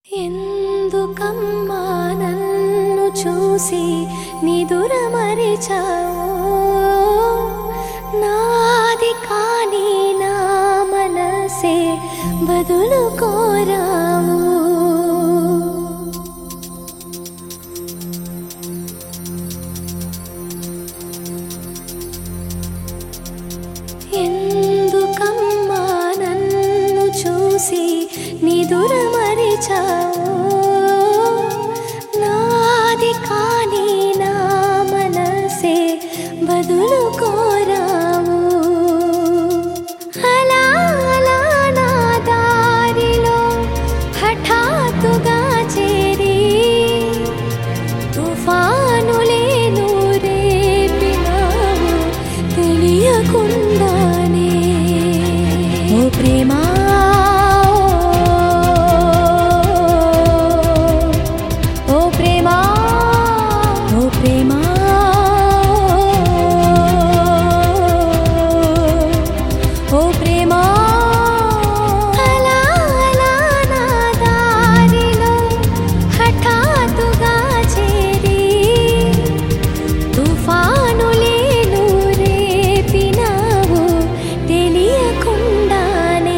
ఎందుకమ్మా నన్ను చూసి నిదురమరిచావు నాది కాని నా మనసే బదులు కోరావు ఎందుకమ్మా నన్ను చూసి నిదురమరిచావు నాది కాని నా మనసే బదులు కోరావు అలా అలా నా దారిలో హఠాత్తుగా చేరి తుఫానులేను రేపినావు తెలియకుండానే ఓ ప్రేమా ఓ ప్రేమా ఓ ప్రేమా ఓ ప్రేమా అలా అలా నా దారిలో హఠాత్తుగా చేరి తుఫానులేను రేపినావు తెలియకుండానే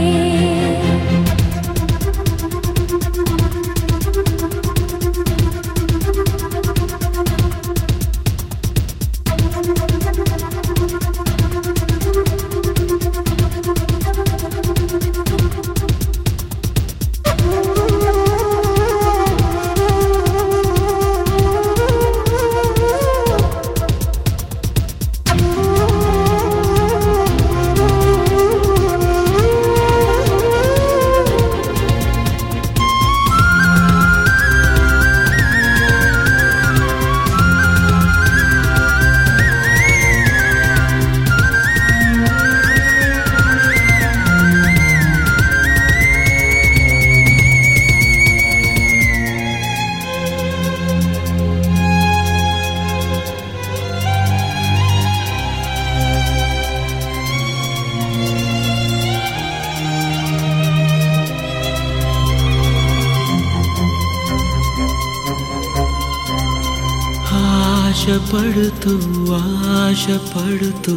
ఆశపడుతూ ఆశపడుతూ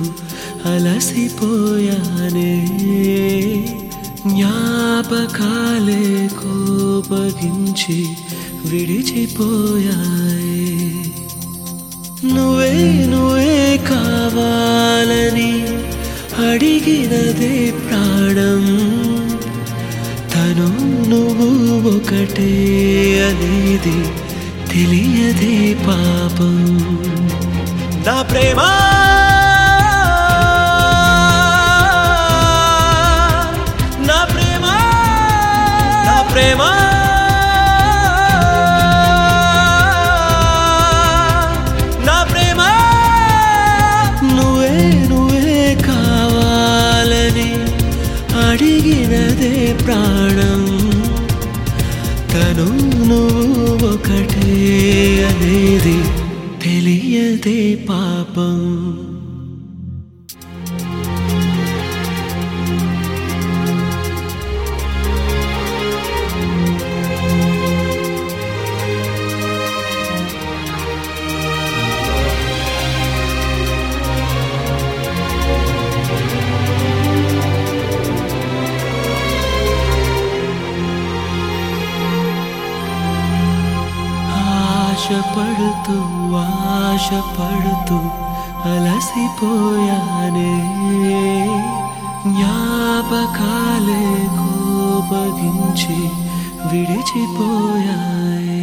అలసిపోయానే జ్ఞాపకాలే కోపగించి విడిచిపోయాయి నువ్వే నువ్వే కావాలని అడిగినదే ప్రాణం తను నువ్వు ఒకటే అనేది తెలియదే పాపం నా ప్రేమ నా ప్రేమ నా ప్రేమ నా ప్రేమ నువ్వే నువ్వే కావాలని అడిగినదే ప్రాణం తను నువ్వు ఒకటే అనేది తెలియదే పాపం ఆశపడుతూ ఆశపడుతూ అలసిపోయానే జ్ఞాపకాలే కోపగించి విడిచిపోయాయి